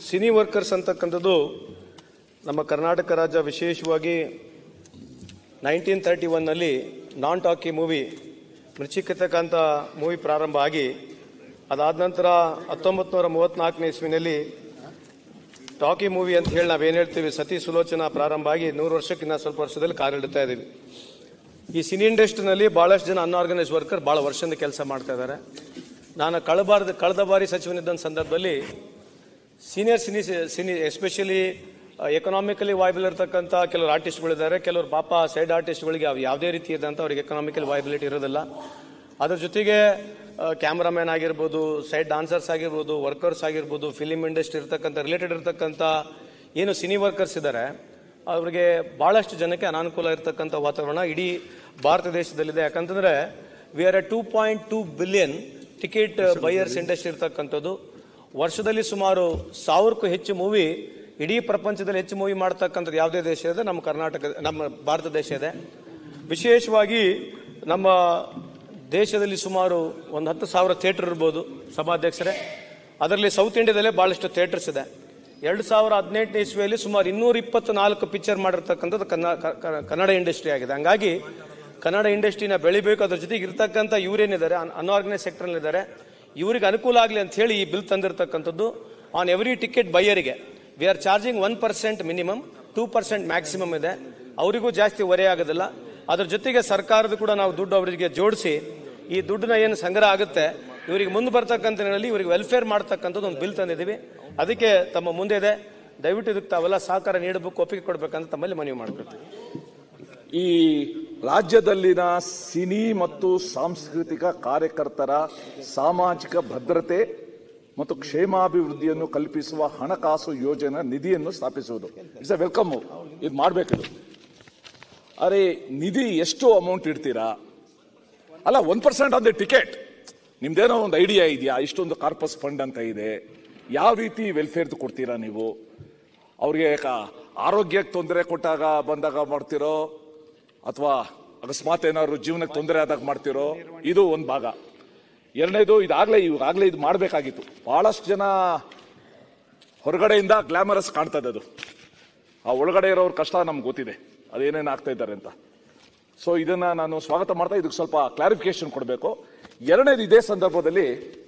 Cine workers ಅಂತಕ್ಕಂಥದ್ದು ನಮ್ಮ ಕರ್ನಾಟಕ ರಾಜ್ಯ ವಿಶೇಷವಾಗಿ ನೈನ್ಟೀನ್ ತರ್ಟಿ ಒನ್ನಲ್ಲಿ ನಾನ್ ಟಾಕಿ ಮೂವಿ ಮೃಚಿಕತಕ್ಕಂಥ ಮೂವಿ ಪ್ರಾರಂಭ ಆಗಿ ಅದಾದ ನಂತರ ಹತ್ತೊಂಬತ್ತು ನೂರ ಮೂವತ್ತ್ನಾಲ್ಕನೇ ಇಸ್ವಿನಲ್ಲಿ ಟಾಕಿ ಮೂವಿ ಅಂತ ಹೇಳಿ ನಾವೇನು ಹೇಳ್ತೀವಿ ಸತಿ ಸುಲೋಚನಾ ಪ್ರಾರಂಭ ಆಗಿ ನೂರು ವರ್ಷಕ್ಕಿಂತ ಸ್ವಲ್ಪ ವರ್ಷದಲ್ಲಿ ಕಾರ್ಯನಿರ್ತಾ ಇದ್ದೀವಿ ಈ ಸಿನಿ ಇಂಡಸ್ಟ್ರಿನಲ್ಲಿ ಭಾಳಷ್ಟು ಜನ ಅನ್ಆರ್ಗನೈಸ್ ವರ್ಕರ್ ಭಾಳ ವರ್ಷದಿಂದ ಕೆಲಸ ಮಾಡ್ತಾ ಇದ್ದಾರೆ ನಾನು ಕಳೆಬಾರ್ದು ಕಳೆದ ಬಾರಿ ಸಚಿವನಿದ್ದಂಥ ಸಂದರ್ಭದಲ್ಲಿ senior cine cine especially economically viable ಇರತಕ್ಕಂಥ ಕೆಲವರು ಆರ್ಟಿಸ್ಟ್ಗಳಿದ್ದಾರೆ ಕೆಲವರು ಪಾಪ ಸೈಡ್ ಆರ್ಟಿಸ್ಟ್ಗಳಿಗೆ ಅವು ಯಾವುದೇ ರೀತಿ ಇದ್ದಂಥ ಅವ್ರಿಗೆ ಎಕನಾಮಿಕಲ್ ವಾಯ್ಬಿಲಿಟಿ ಇರೋದಿಲ್ಲ ಅದ್ರ ಜೊತೆಗೆ ಕ್ಯಾಮ್ರಾಮ್ಯಾನ್ ಆಗಿರ್ಬೋದು ಸೈಡ್ ಡಾನ್ಸರ್ಸ್ ಆಗಿರ್ಬೋದು ವರ್ಕರ್ಸ್ ಆಗಿರ್ಬೋದು ಫಿಲಿಮ್ ಇಂಡಸ್ಟ್ರಿ ಇರ್ತಕ್ಕಂಥ ರಿಲೇಟೆಡ್ ಇರ್ತಕ್ಕಂಥ ಏನು ಸಿನಿ ವರ್ಕರ್ಸ್ ಇದ್ದಾರೆ ಅವರಿಗೆ ಭಾಳಷ್ಟು ಜನಕ್ಕೆ ಅನಾನುಕೂಲ ಇರತಕ್ಕಂಥ ವಾತಾವರಣ ಇಡೀ ಭಾರತ ದೇಶದಲ್ಲಿದೆ ಯಾಕಂತಂದ್ರೆ we are a two point two billion ticket buyers industry ಇರ್ತಕ್ಕಂಥದ್ದು ವರ್ಷದಲ್ಲಿ ಸುಮಾರು ಸಾವಿರಕ್ಕೂ ಹೆಚ್ಚು ಮೂವಿ ಇಡೀ ಪ್ರಪಂಚದಲ್ಲಿ ಹೆಚ್ಚು ಮೂವಿ ಮಾಡ್ತಕ್ಕಂಥದ್ದು ಯಾವುದೇ ದೇಶ ಇದೆ ನಮ್ಮ ಕರ್ನಾಟಕ ನಮ್ಮ ಭಾರತ ದೇಶ ಇದೆ ವಿಶೇಷವಾಗಿ ನಮ್ಮ ದೇಶದಲ್ಲಿ ಸುಮಾರು ಒಂದು ಹತ್ತು ಸಾವಿರ ಥಿಯೇಟರ್ ಇರ್ಬೋದು ಸಭಾಧ್ಯಕ್ಷರೇ ಅದರಲ್ಲಿ ಸೌತ್ ಇಂಡಿಯಾದಲ್ಲೇ ಭಾಳಷ್ಟು ಥಿಯೇಟರ್ಸ್ ಇದೆ ಎರಡು ಸಾವಿರ ಹದಿನೆಂಟನೇ ಇಸ್ವಿಯಲ್ಲಿ ಸುಮಾರು ಇನ್ನೂರ ಇಪ್ಪತ್ನಾಲ್ಕು ಪಿಕ್ಚರ್ ಮಾಡಿರ್ತಕ್ಕಂಥದ್ದು ಕನ್ನ- ಕ- ಕ- ಕನ್ನಡ ಇಂಡಸ್ಟ್ರಿ ಆಗಿದೆ ಹಂಗಾಗಿ ಕನ್ನಡ ಇಂಡಸ್ಟ್ರಿನ ಬೆಳಿಬೇಕು ಅದ್ರ ಜೊತೆಗೆ ಇರ್ತಕ್ಕಂಥ ಇವರೇನಿದ್ದಾರೆ ಅನ್ಆರ್ಗನೈಸ್ ಸೆಕ್ಟರ್ನಲ್ಲಿದ್ದಾರೆ ಇವರಿಗೆ ಅನುಕೂಲ ಆಗಲಿ ಅಂತ ಹೇಳಿ ಈ ಬಿಲ್ ತಂದಿರತಕ್ಕಂಥದ್ದು ಆನ್ ಎವ್ರಿ ಟಿಕೆಟ್ ಬೈಯರಿಗೆ we are charging one percent minimum two percent maximum ಇದೆ ಅವರಿಗೂ ಜಾಸ್ತಿ ಹೊರೆ ಆಗೋದಿಲ್ಲ ಅದ್ರ ಜೊತೆಗೆ ಸರ್ಕಾರದ ಕೂಡ ನಾವು ದುಡ್ಡು ಅವರಿಗೆ ಜೋಡಿಸಿ ಈ ದುಡ್ಡನ್ನ ಏನು ಸಂಗ್ರಹ ಆಗುತ್ತೆ ಇವರಿಗೆ ಮುಂದೆ ಬರ್ತಕ್ಕಂಥ ನಿಟ್ಟಿನಲ್ಲಿ ಇವರಿಗೆ ವೆಲ್ಫೇರ್ ಮಾಡ್ತಕ್ಕಂಥದ್ದು ಒಂದು ಬಿಲ್ ತಂದಿದ್ದೀವಿ ಅದಕ್ಕೆ ತಮ್ಮ ಮುಂದೆ ಇದೆ ದಯವಿಟ್ಟು ಇದಕ್ಕೆ ತಾವೆಲ್ಲ ಸಹಕಾರ ನೀಡಬೇಕು ಒಪ್ಪಿಗೆ ಕೊಡಬೇಕಂತ ತಮ್ಮಲ್ಲಿ ಮನವಿ ಮಾಡ್ಕೊಳ್ತೀವಿ ಈ ರಾಜ್ಯದಲ್ಲಿನ ಸಿನಿ ಮತ್ತು ಸಾಂಸ್ಕೃತಿಕ ಕಾರ್ಯಕರ್ತರ ಸಾಮಾಜಿಕ ಭದ್ರತೆ ಮತ್ತು ಕ್ಷೇಮಾಭಿವೃದ್ಧಿಯನ್ನು ಕಲ್ಪಿಸುವ ಹಣಕಾಸು ಯೋಜನಾ ನಿಧಿಯನ್ನು ಸ್ಥಾಪಿಸುವುದು ಇಟ್ಸ್ ಅ ವೆಲ್ಕಮ್ ಇದು ಮಾಡಬೇಕಿದು ಅರೆ ನಿಧಿ ಎಷ್ಟು ಅಮೌಂಟ್ ಇಡ್ತೀರಾ ಅಲ್ಲ one percent on the ticket ನಿಮ್ದೇನೋ ಒಂದು ಐಡಿಯಾ ಇದೆಯಾ ಇಷ್ಟೊಂದು ಕಾರ್ಪಸ್ ಫಂಡ್ ಅಂತ ಇದೆ ಯಾವ ರೀತಿ ವೆಲ್ಫೇರ್ದು ಕೊಡ್ತೀರಾ ನೀವು ಅವ್ರಿಗೆ ಕ- ಆರೋಗ್ಯಕ್ಕೆ ತೊಂದರೆ ಕೊಟ್ಟಾಗ ಬಂದಾಗ ಮಾಡ್ತಿರೋ ಅಥವಾ ಅಕಸ್ಮಾತ್ ಏನಾದ್ರು ಜೀವನಕ್ಕೆ ತೊಂದರೆ ಆದಾಗ ಮಾಡ್ತಿರೋ ಇದು ಒಂದು ಭಾಗ ಎರಡನೇದು ಇದಾಗಲೇ ಇವಾಗಲೇ ಇದು ಮಾಡಬೇಕಾಗಿತ್ತು ಬಹಳಷ್ಟು ಜನ ಹೊರಗಡೆಯಿಂದ ಗ್ಲಾಮರಸ್ ಕಾಣ್ತದೆ ಅದು ಆ ಒಳಗಡೆ ಇರೋರ ಕಷ್ಟ ನಮ್ಗೆ ಗೊತ್ತಿದೆ ಅದೇನೇನು ಆಗ್ತಾ ಇದ್ದಾರೆ ಅಂತ ಸೊ ಇದನ್ನ ನಾನು ಸ್ವಾಗತ ಮಾಡ್ತಾ ಇದಕ್ಕೆ ಸ್ವಲ್ಪ ಕ್ಲಾರಿಫಿಕೇಶನ್ ಕೊಡಬೇಕು ಎರಡನೇದು ಇದೇ ಸಂದರ್ಭದಲ್ಲಿ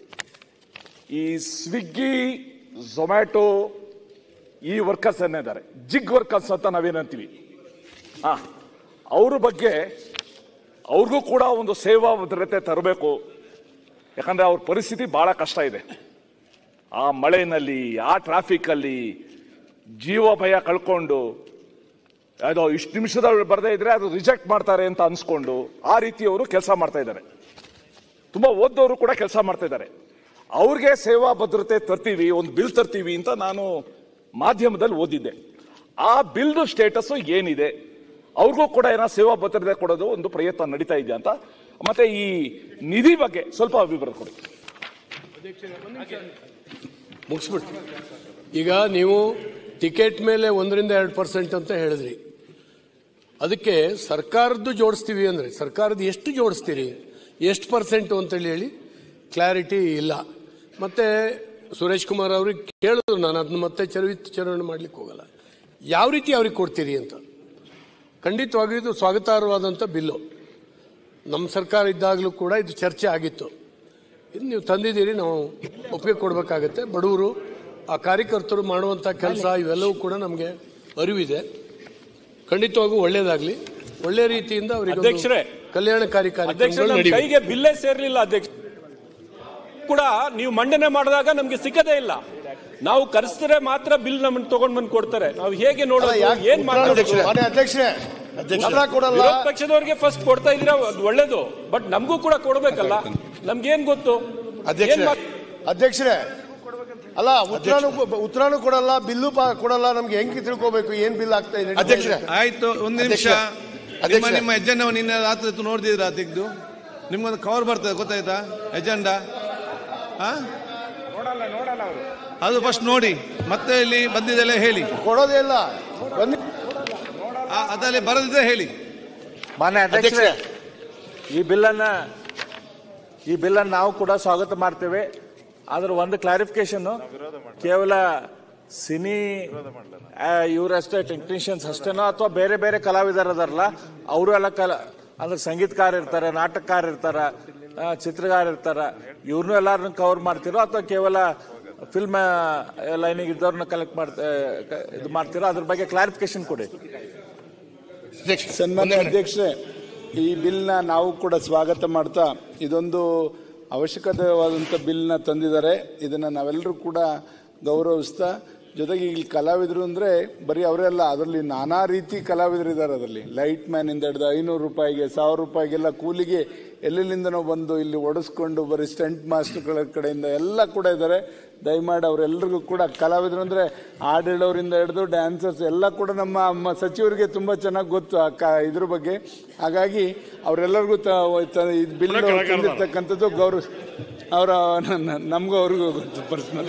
ಈ ಸ್ವಿಗ್ಗಿ ಝೊಮ್ಯಾಟೊ ಈ ವರ್ಕರ್ಸ್ ಏನಿದ್ದಾರೆ ಜಿಗ್ ವರ್ಕರ್ಸ್ ಅಂತ ನಾವೇನಂತೀವಿ ಹಾ ಅವ್ರ ಬಗ್ಗೆ ಅವ್ರಿಗೂ ಕೂಡ ಒಂದು ಸೇವಾ ಭದ್ರತೆ ತರಬೇಕು ಯಾಕಂದ್ರೆ ಅವ್ರ ಪರಿಸ್ಥಿತಿ ಬಹಳ ಕಷ್ಟ ಇದೆ ಆ ಮಳೆನಲ್ಲಿ ಆ ಟ್ರಾಫಿಕ್ ಅಲ್ಲಿ ಜೀವ ಭಯ ಕಳ್ಕೊಂಡು ಅದು ಇಷ್ಟು ನಿಮಿಷದಲ್ಲಿ ಬರದೇ ಇದ್ರೆ ಅದು ರಿಜೆಕ್ಟ್ ಮಾಡ್ತಾರೆ ಅಂತ ಅನ್ಸ್ಕೊಂಡು ಆ ರೀತಿ ಅವರು ಕೆಲಸ ಮಾಡ್ತಾ ಇದ್ದಾರೆ ತುಂಬಾ ಓದ್ದವರು ಕೂಡ ಕೆಲಸ ಮಾಡ್ತಾ ಇದ್ದಾರೆ ಅವ್ರಿಗೆ ಸೇವಾ ಭದ್ರತೆ ತರ್ತೀವಿ ಒಂದು ಬಿಲ್ ತರ್ತೀವಿ ಅಂತ ನಾನು ಮಾಧ್ಯಮದಲ್ಲಿ ಓದಿದ್ದೆ ಆ ಬಿಲ್ದು ಸ್ಟೇಟಸ್ ಏನಿದೆ ಅವ್ರಿಗೂ ಕೂಡ ಏನೋ ಸೇವಾ ಭದ್ರತೆ ಕೊಡೋದು ಒಂದು ಪ್ರಯತ್ನ ನಡೀತಾ ಇದೆ ಅಂತ ಮತ್ತೆ ಈ ನಿಧಿ ಬಗ್ಗೆ ಸ್ವಲ್ಪ ವಿವರ ಕೊಡಿ ಮುಗಿಸ್ಬಿಟ್ಟು ಈಗ ನೀವು ಟಿಕೆಟ್ ಮೇಲೆ ಒಂದರಿಂದ ಎರಡು ಪರ್ಸೆಂಟ್ ಅಂತ ಹೇಳಿದ್ರಿ ಅದಕ್ಕೆ ಸರ್ಕಾರದ್ದು ಜೋಡಿಸ್ತೀವಿ ಅಂದ್ರೆ ಸರ್ಕಾರದ ಎಷ್ಟು ಜೋಡಿಸ್ತೀರಿ ಎಷ್ಟು ಪರ್ಸೆಂಟು ಅಂತೇಳಿ ಹೇಳಿ ಕ್ಲಾರಿಟಿ ಇಲ್ಲ ಮತ್ತೆ ಸುರೇಶ್ ಕುಮಾರ್ ಅವ್ರಿಗೆ ಕೇಳಿದ್ರು ನಾನು ಅದನ್ನ ಮತ್ತೆ ಚರ್ಚರಣೆ ಮಾಡ್ಲಿಕ್ಕೆ ಹೋಗಲ್ಲ ಯಾವ ರೀತಿ ಅವ್ರಿಗೆ ಕೊಡ್ತೀರಿ ಅಂತ ಖಂಡಿತವಾಗಿಯೂ ಇದು ಸ್ವಾಗತಾರ್ಹವಾದಂಥ ಬಿಲ್ಲು ನಮ್ಮ ಸರ್ಕಾರ ಇದ್ದಾಗಲೂ ಕೂಡ ಇದು ಚರ್ಚೆ ಆಗಿತ್ತು ಇದು ನೀವು ತಂದಿದ್ದೀರಿ ನಾವು ಒಪ್ಪಿಗೆ ಕೊಡಬೇಕಾಗತ್ತೆ ಬಡವರು ಆ ಕಾರ್ಯಕರ್ತರು ಮಾಡುವಂಥ ಕೆಲಸ ಇವೆಲ್ಲವೂ ಕೂಡ ನಮಗೆ ಅರಿವಿದೆ ಖಂಡಿತವಾಗೂ ಒಳ್ಳೇದಾಗ್ಲಿ ಒಳ್ಳೆ ರೀತಿಯಿಂದ ಅವರಿಗೆ ಒಂದು ಅಧ್ಯಕ್ಷರೇ, ಕಲ್ಯಾಣಕಾರಿ ಅಧ್ಯಕ್ಷ ಕಾರ್ಯಕ್ರಮಗಳು ನಮ್ ನಡೀಬೇಕು. ಕೈಗೆ ಬಿಲ್ಲೇ ಸೇರ್ಲಿಲ್ಲ ಅಧ್ಯಕ್ಷ ಕೂಡ ನೀವು ಮಂಡನೆ ಮಾಡಿದಾಗ ನಮ್ಗೆ ಸಿಕ್ಕದೇ ಇಲ್ಲ ನಾವು ಕರೆಸಿದ್ರೆ ಮಾತ್ರ ಬಿಲ್ ನಮ್ಮನ್ನ ತಗೊಂಡ್ ಬಂದು ಕೊಡ್ತಾರೆ ನಾವು ಹೇಗೆ ನೋಡೋದು ಏನ್ ಮಾತಾಡೋದು ಮಾನ್ಯ ಅಧ್ಯಕ್ಷರೇ ಉತ್ತರ ಕೊಡಲ್ಲ ವಿರೋಧ ಪಕ್ಷದವರಿಗೆ ಫಸ್ಟ್ ಕೊಡ್ತಾ ಇದೀರಾ ಅದು ಒಳ್ಳೇದು ಬಟ್ ನಮಗೂ ಕೂಡ ಕೊಡ್ಬೇಕಲ್ಲ ನಮ್ಗೇನ್ ಗೊತ್ತು ಏನ್ ಮಾತ್- ಅಧ್ಯಕ್ಷರೇ ಅಲ್ಲ ಉತ್ತರನು ಉತ್ತರನು ಕೊಡಲ್ಲ ಬಿಲ್ಲು ಪಾ- ಕೊಡಲ್ಲ ನಮ್ಗೆ ಹೆಂಗ್ ತಿಳ್ಕೋಬೇಕು ಏನ್ ಬಿಲ್ ಆಗ್ತಾ ಇದೆ ಅಧ್ಯಕ್ಷರೇ ಆಯ್ತು ಒಂದು ನಿಮಿಷ ಅಧ್ಯಕ್ಷ. ನಿಮ್ಮ ನಿಮ್ಮ ಎಜೆಂಡಾ ನಿನ್ನೆ ರಾತ್ರಿ ಹೊತ್ತು ನೋಡ್ದಿದ್ರಾ ತೆಗೆದು ನಿಮ್ಗೊಂದು ಕವರ್ ಬರ್ತದೆ ಗೊತ್ತಾಯ್ತಾ ಎಜೆಂಡಾ ಹಾ ಅದು ಫಸ್ಟ್ ನೋಡಿ ಮತ್ತೆ ಇಲ್ಲಿ ಬಂದಿದ್ದೆಲ್ಲ ಹೇಳಿ ಕೊಡೋದೇ ಇಲ್ಲ ಬಂದಿ ಆ, ಅದಲ್ಲಿ ಬರದಿದ್ರೆ ಹೇಳಿ ಮಾನ್ಯ ಅಧ್ಯಕ್ಷರೇ ಈ ಬಿಲ್ಲನ್ನ ಈ ಬಿಲ್ಲನ್ನು ನಾವು ಕೂಡ ಸ್ವಾಗತ ಮಾಡ್ತೇವೆ ಆದ್ರೆ ಒಂದು ಕ್ಲಾರಿಫಿಕೇಶನ್ ಕೇವಲ ಸಿನಿ ಆ, ಇವರಷ್ಟೇ ಟೆಕ್ನಿಷಿಯನ್ಸ್ ಅಷ್ಟೇನೋ ಅಥವಾ ಬೇರೆ ಬೇರೆ ಕಲಾವಿದರು ಅದಾರಲ್ಲ ಅವರು ಎಲ್ಲ ಕಲ ಅಂದ್ರೆ ಸಂಗೀತಕಾರ ಇರ್ತಾರೆ ನಾಟಕಕಾರ ಇರ್ತಾರ ಆ, ಚಿತ್ರಗಾರ ಇರ್ತಾರ ಇವ್ರನ್ನೂ ಎಲ್ಲಾರನ್ನ ಕವರ್ ಮಾಡ್ತಿರೋ ಅಥವಾ ಕೇವಲ ಫಿಲ್ಮ್ ಲೈನಿಗೆ ಇದ್ದವ್ರನ್ನ ಕಲೆಕ್ಟ್ ಮಾಡ್ತಾ ಇದು ಮಾಡ್ತಿರೋ ಅದ್ರ ಬಗ್ಗೆ ಕ್ಲಾರಿಫಿಕೇಶನ್ ಕೊಡಿ ಸನ್ಮಾನ್ಯ ಅಧ್ಯಕ್ಷರೇ ಈ ಬಿಲ್ನ ನಾವು ಕೂಡ ಸ್ವಾಗತ ಮಾಡ್ತಾ ಇದೊಂದು ಅವಶ್ಯಕತೆವಾದಂಥ ಬಿಲ್ನ ತಂದಿದ್ದಾರೆ ಇದನ್ನು ನಾವೆಲ್ಲರೂ ಕೂಡ ಗೌರವಿಸ್ತಾ ಜೊತೆಗೆ ಇಲ್ಲಿ ಕಲಾವಿದರು ಅಂದರೆ ಬರೀ ಅವರೆಲ್ಲ ಅದರಲ್ಲಿ ನಾನಾ ರೀತಿ ಕಲಾವಿದರು ಇದ್ದಾರೆ ಅದರಲ್ಲಿ ಲೈಟ್ ಮ್ಯಾನಿಂದ ಹಿಡಿದು ಐನೂರು ರೂಪಾಯಿಗೆ ಸಾವಿರ ರೂಪಾಯಿಗೆಲ್ಲ ಕೂಲಿಗೆ ಎಲ್ಲೆಲ್ಲಿಂದನೋ ಬಂದು ಇಲ್ಲಿ ಒಡಿಸ್ಕೊಂಡು ಬರೀ ಸ್ಟಂಟ್ ಮಾಸ್ಟರ್ಗಳ ಕಡೆಯಿಂದ ಎಲ್ಲ ಕೂಡ ಇದ್ದಾರೆ ದಯಮಾಡಿ ಅವರೆಲ್ಲರಿಗೂ ಕೂಡ ಕಲಾವಿದರು ಅಂದರೆ ಹಾಡು ಹೇಳೋರಿಂದ ಹಿಡಿದು ಡ್ಯಾನ್ಸರ್ಸ್ ಎಲ್ಲ ಕೂಡ ನಮ್ಮ ಮ- ಸಚಿವರಿಗೆ ತುಂಬ ಚೆನ್ನಾಗಿ ಗೊತ್ತು ಆ ಕ ಇದ್ರ ಬಗ್ಗೆ ಹಾಗಾಗಿ ಅವರೆಲ್ಲರಿಗೂ ತ ತ- ಇದು ಬಿಲ್ ತಂದಿರ್ತಕ್ಕಂಥದ್ದು ಗೌರವ ಅವರ ನಮಗೂ ಅವ್ರಿಗೂ ಗೊತ್ತು ಪರ್ಸನಲ್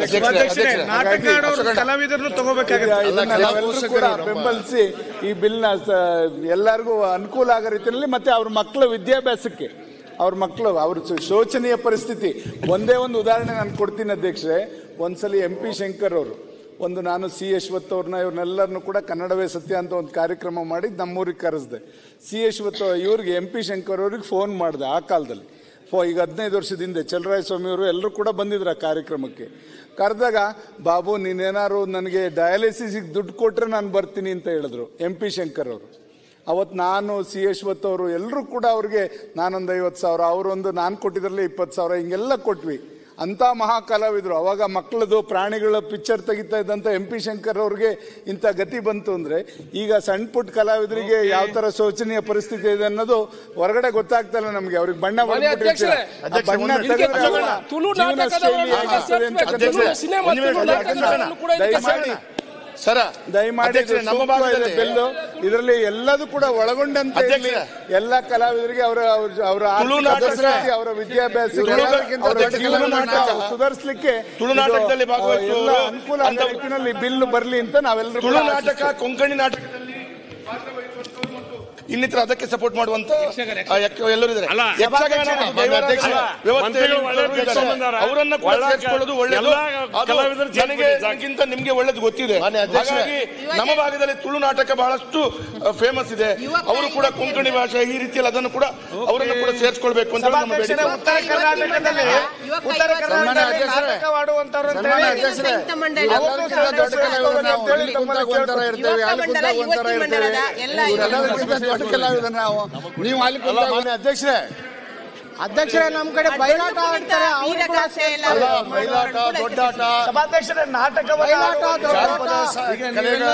ಕಲಾವಿದರನ್ನು ನಾವೆಲ್ಲರೂ ಕೂಡ ಬೆಂಬಲಿಸಿ ಈ ಬಿಲ್ನ ಸ- ಎಲ್ಲರಿಗೂ ಅನುಕೂಲ ಆಗೋ ರೀತಿಯಲ್ಲಿ ಮತ್ತೆ ಅವ್ರ ಮಕ್ಕಳ ವಿದ್ಯಾಭ್ಯಾಸಕ್ಕೆ ಅವ್ರ ಮಕ್ಕಳು ಅವ್ರ ಶೋ- ಶೋಚನೀಯ ಪರಿಸ್ಥಿತಿ ಒಂದೇ ಒಂದು ಉದಾಹರಣೆ ನಾನು ಕೊಡ್ತೀನಿ ಅಧ್ಯಕ್ಷರೇ ಒಂದ್ಸಲಿ ಎಂ ಪಿ ಶಂಕರ್ ಅವರು ಒಂದು ನಾನು ಸಿ ಯಶ್ವತ್ ಅವ್ರನ್ನ ಇವ್ರನ್ನೆಲ್ಲರನ್ನು ಕೂಡ ಕನ್ನಡವೇ ಸತ್ಯ ಅಂತ ಒಂದು ಕಾರ್ಯಕ್ರಮ ಮಾಡಿ ನಮ್ಮೂರಿಗೆ ಕರೆಸ್ದೆ ಸಿ ಯಶ್ವತ್ ಇವ್ರಿಗೆ ಎಂ ಪಿ ಶಂಕರ್ ಅವ್ರಿಗೆ ಫೋನ್ ಮಾಡಿದೆ ಆ ಕಾಲದಲ್ಲಿ ಫೋ ಈಗ ಹದಿನೈದು ವರ್ಷದ ಹಿಂದೆ ಚಲರಾಯ ಸ್ವಾಮಿ ಅವರು ಎಲ್ಲರೂ ಕೂಡ ಬಂದಿದ್ರು ಆ ಕಾರ್ಯಕ್ರಮಕ್ಕೆ ಕರೆದಾಗ ಬಾಬು ನೀನೇನಾದ್ರು ನನಗೆ ಡಯಾಲಿಸಿಸ್ಗೆ ದುಡ್ಡು ಕೊಟ್ರೆ ನಾನು ಬರ್ತೀನಿ ಅಂತ ಹೇಳಿದ್ರು ಎಂ ಪಿ ಶಂಕರ್ ಅವರು ಅವತ್ತು ನಾನು ಸಿ ಯಶ್ವತ್ ಅವರು ಎಲ್ಲರೂ ಕೂಡ ಅವ್ರಿಗೆ ನಾನೊಂದು ಐವತ್ತು ಸಾವಿರ ಅವರೊಂದು ನಾನು ಕೊಟ್ಟಿದ್ರಲ್ಲಿ ಇಪ್ಪತ್ತು ಸಾವಿರ ಹಿಂಗೆಲ್ಲ ಕೊಟ್ವಿ ಅಂಥ ಮಹಾ ಕಲಾವಿದರು ಅವಾಗ ಮಕ್ಕಳದು ಪ್ರಾಣಿಗಳ ಪಿಕ್ಚರ್ ತೆಗಿತಾ ಇದ್ದಂಥ ಎಂ ಪಿ ಶಂಕರ್ ಅವ್ರಿಗೆ ಇಂಥ ಗತಿ ಬಂತು ಅಂದ್ರೆ ಈಗ ಸಣ್ಣ ಪುಟ್ಟ ಕಲಾವಿದರಿಗೆ ಯಾವ ತರ ಶೋಚನೀಯ ಪರಿಸ್ಥಿತಿ ಇದೆ ಅನ್ನೋದು ಹೊರಗಡೆ ಗೊತ್ತಾಗ್ತಾ ಇಲ್ಲ ನಮ್ಗೆ ಅವ್ರಿಗೆ ಬಣ್ಣ ಹೊಡ್ದ್ಬಿಟ್ಟಿರ್ತೀರ. ಆ ಬಣ್ಣ ತೆಗೆದ್ರೆ ಅವರ ತುಳು ಜೀವನ ನಾಟಕದವರು ಶೈಲಿ ಹೇಗಿರ್ತದೆ ಅಂತಕ್ಕಂಥದ್ದು ಸಿನಿಮಾ ತುಳು ನಾಟಕದವರನ್ನು ಕೂಡ ಇದಕ್ಕೆ ದಯಮಾಡಿ ಸರ ದಯಮಾಡಿ ಅಧ್ಯಕ್ಷರೇ, ನಮ್ಮ ಭಾಗದಲ್ಲಿ ಬೆಲ್ಲು ಇದರಲ್ಲಿ ಎಲ್ಲದೂ ಕೂಡ ಒಳಗೊಂಡಂತೆ ಇರ್ಲಿ. ಎಲ್ಲ ಕಲಾವಿದರಿಗೆ ಅವರ ಅವರ ತುಳು ನಾಟಕ- ಅವರ ವಿದ್ಯಾಭ್ಯಾಸ ತುಳುನಾಟಕ್ಕಿಂತ ಅವರ ದೊಡ್ಡ ಜೀವನ ನಾಟಕ. ಮಟ್ಟ ಸುಧಾರಿಸಲಿಕ್ಕೆ ತುಳು ನಾಟಕದಲ್ಲಿ ಇದು, ಭಾಗವಹಿಸುವವರು ಎಲ್ಲ ಅನುಕೂಲ ಆಗೋ ಅಂತ- ರೀತಿಯಲ್ಲಿ ಬಿಲ್ ಬರ್ಲಿ ಅಂತ ನಾವೆಲ್ಲರೂ ತುಳು ಕೂಡ ನಾಟಕ ಕೊಂಕಣಿ ನಾಟಕದಲ್ಲಿ ಇನ್ನಿತರ ಅದಕ್ಕೆ ಸಪೋರ್ಟ್ ಮಾಡುವಂತ ಆ, ಯಕ್ಕ- ಎಲ್ಲರೂ ಇದ್ದಾರೆ ಯಕ್ಷಗಾನ ಮತ್ತು ದೈವಾರಾಧನೆ ವ್ಯವಸ್ಥೆಯಲ್ಲಿ ಇದ್ದವರು ಇದ್ದಾರೆ. ಅವರನ್ನ ಕೂಡ ಸೇರಿಸ್ಕೊಳ್ಳೋದು ಒಳ್ಳೆಯದು ಅದು ನನಗೆ ನನಗಿಂತ ನಿಮ್ಗೆ ಒಳ್ಳೇದು ಗೊತ್ತಿದೆ ಹಾಗಾಗಿ ನಮ್ಮ ಭಾಗದಲ್ಲಿ ತುಳು ನಾಟಕ ಬಹಳಷ್ಟು ಫೇಮಸ್ ಇದೆ ಅವರು ಕೂಡ ಕೊಂಕಣಿ ಭಾಷೆ ಈ ರೀತಿಯಲ್ಲಿ ಅದನ್ನು ಕೂಡ ಅವರನ್ನು ಕೂಡ ಸೇರಿಸ್ಕೊಳ್ಬೇಕು ಅಂತ ಹೇಳಿ ನಮ್ಮ ಬೇಡಿಕೆ ಉತ್ತರ ಕರ್ನಾಟಕದಲ್ಲಿ ಉತ್ತರ ಕರ್ನಾಟಕದಲ್ಲಿ ನಾಟಕವಾಡುವಂತವ್ರು ಅಂತ ಹೇಳಿ ಸಂಯುಕ್ತ ಮಂಡಳಿ ಎಲ್ಲರಿಗಿಂತ ದೊಡ್ಡ ಕಲಾವಿದರು ನಾವು. ಇಲ್ಲಿ ಕುಂತಾಗ ಒಂಥರ ಇರ್ತೇವೆ, ಯುವಕ ಅಲ್ಲಿ ಮಂಡಳ ಕುಂತಾಗ ಒಂಥರ ಯುವತಿ ಇರ್ತೇವೆ. ಮಂಡಳದ ಎಲ್ಲ ಇವರೆಲ್ಲರಿಗಿಂತ ದೊಡ್ಡ ಕಲಾವಿದರು ನಾವು ನೀವು ಅಲ್ಲಿ ಅಲ್ಲ, ಕುಂತಾಗ ಮಾನ್ಯ ಅಧ್ಯಕ್ಷರೇ ಅಧ್ಯಕ್ಷರೇ ನಮ್ ಕಡೆ ಬಯಲಾಟ ಆಡ್ತಾರೆ ಅವ್ರು ಕೂಡ ವೀರಗಾಸೆ ಎಲ್ಲ ಅಲ್ಲ ಬಯಲಾಟ ದೊಡ್ಡಾಟ ಸಭಾಧ್ಯಕ್ಷರೇ ನಾಟಕವನ್ನ ಬಯಲಾಟ ಜಾನಪದ ಸ- ಕಲೆಗಳ